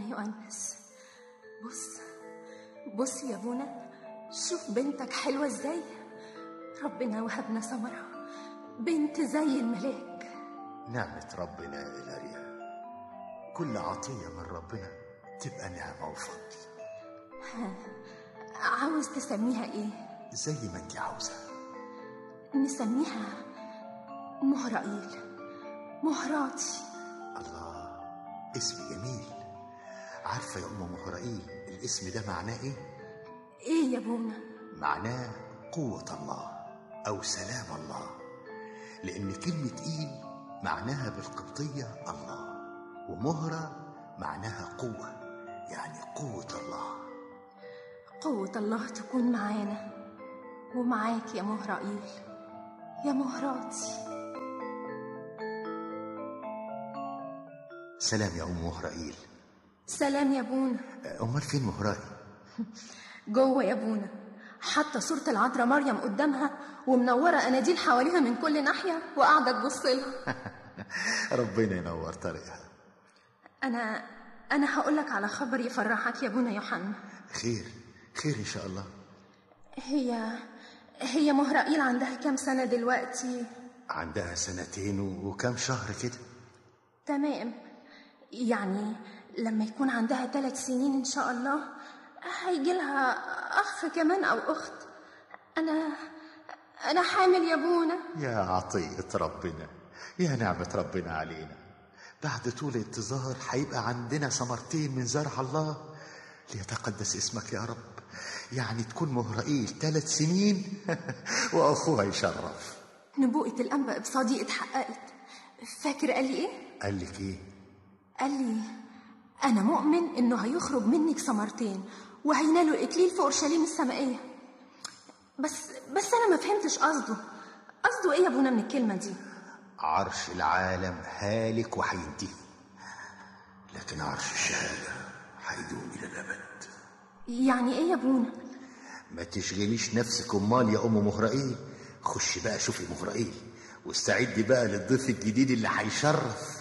يؤنس بص بص يا ابونا شوف بنتك حلوة ازاي ربنا وهبنا ثمرة بنت زي الملاك نعمة ربنا يا إلاريا كل عطية من ربنا تبقى نعمة وفضل عاوز تسميها ايه زي ما انت عاوزة نسميها مهرائيل مهراتي الله اسم جميل عارفة يا أم مهرائيل الاسم ده معناه إيه؟ ايه يا ابونا معناه قوة الله أو سلام الله لأن كلمة إيل معناها بالقبطية الله ومهرة معناها قوة يعني قوة الله قوة الله تكون معانا ومعاك يا مهرائيل يا مهراتي سلام يا أم مهرائيل سلام يا ابونا أمال فين مهرائيل؟ جوه يا ابونا حاطه صورة العذراء مريم قدامها ومنورة أناديل حواليها من كل ناحية وقاعدة تبص لها ربنا ينور طريقها أنا أنا هقول لك على خبر يفرحك يا ابونا يوحنا خير خير إن شاء الله هي هي مهرائيل عندها كام سنة دلوقتي عندها سنتين وكم شهر كده تمام يعني لما يكون عندها ثلاث سنين إن شاء الله هيجي لها أخ كمان أو أخت أنا أنا حامل يا ابونا يا عطية ربنا يا نعمة ربنا علينا بعد طول انتظار هيبقى عندنا ثمرتين من زرع الله ليتقدس اسمك يا رب يعني تكون مهرائيل ثلاث سنين واخوها يشرف نبوءة الأنبا إبصادي اتحققت فاكر قال لي إيه؟ قال لك ايه قال لي أنا مؤمن إنه هيخرج منك ثمرتين وهينالوا الإكليل في أورشليم السمائية بس بس أنا ما فهمتش قصده قصده إيه يا أبونا من الكلمة دي؟ عرش العالم هالك وهينتهي لكن عرش الشهادة هيدوم إلى الأبد يعني إيه يا أبونا؟ ما تشغليش نفسك أمال يا أم مهرائيل خش بقى شوفي مهرائيل واستعدي بقى للضيف الجديد اللي هيشرف